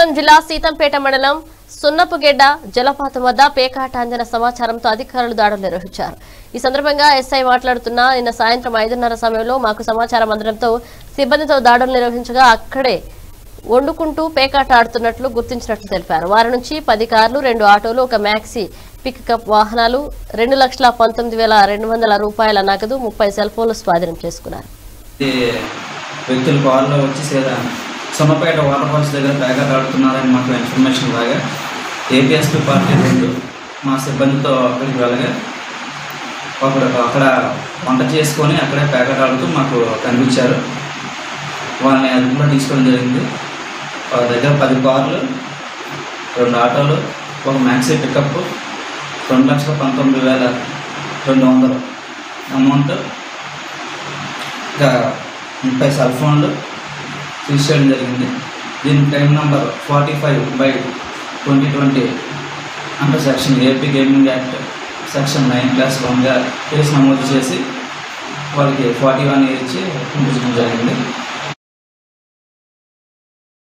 శ్రీకాకుళం జిల్లా సీతంపేట మండలం సున్నపుగెడ్డ జలపాతం వద్ద పేకాట అందిన సమాచారంతో అధికారులు దాడులు నిర్వహించారు ఈ సందర్భంగా ఎస్ఐ మాట్లాడుతున్న నిన్న సాయంత్రం ఐదున్నర సమయంలో మాకు సమాచారం అందడంతో సిబ్బందితో దాడులు నిర్వహించగా అక్కడే వండుకుంటూ పేకాట ఆడుతున్నట్లు గుర్తించినట్లు తెలిపారు వారి నుంచి పది కార్లు రెండు ఆటోలు ఒక మ్యాక్సీ పికప్ వాహనాలు రెండు లక్షల పంతొమ్మిది వేల రెండు వందల రూపాయల నగదు ముప్పై సెల్ ఫోన్లు స్వాధీనం చేసుకున్నారు ఈ వ్యక్తులు కారులో వచ్చి సీదా సొమ్మపేట వాటర్ ఫాల్స్ దగ్గర ప్యాకెట్ ఆడుతున్నారని మాకు ఇన్ఫర్మేషన్ రాగా ఏపీఎస్పీ పార్టీ రెండు మా సిబ్బందితో అక్కడికి వెళ్ళగా ఒకడు అక్కడ వంట చేసుకొని అక్కడే ప్యాకెట్ ఆడుతూ మాకు కనిపించారు వాళ్ళని అదుపులో తీసుకోవడం జరిగింది వాళ్ళ దగ్గర పది కార్లు రెండు ఆటోలు ఒక మ్యాక్సీ పికప్ రెండు లక్షల పంతొమ్మిది వేల రెండు వందలు అమౌంట్ ఇంకా ముప్పై సెల్ ఫోన్లు సీజ్ చేయడం జరిగింది దీని crime number forty five by twenty twenty under section AP gaming act section nine clause వన్గా కేసు నమోదు చేసి వాళ్ళకి ఫార్టీ వన్ ఇచ్చి పంపించడం జరిగింది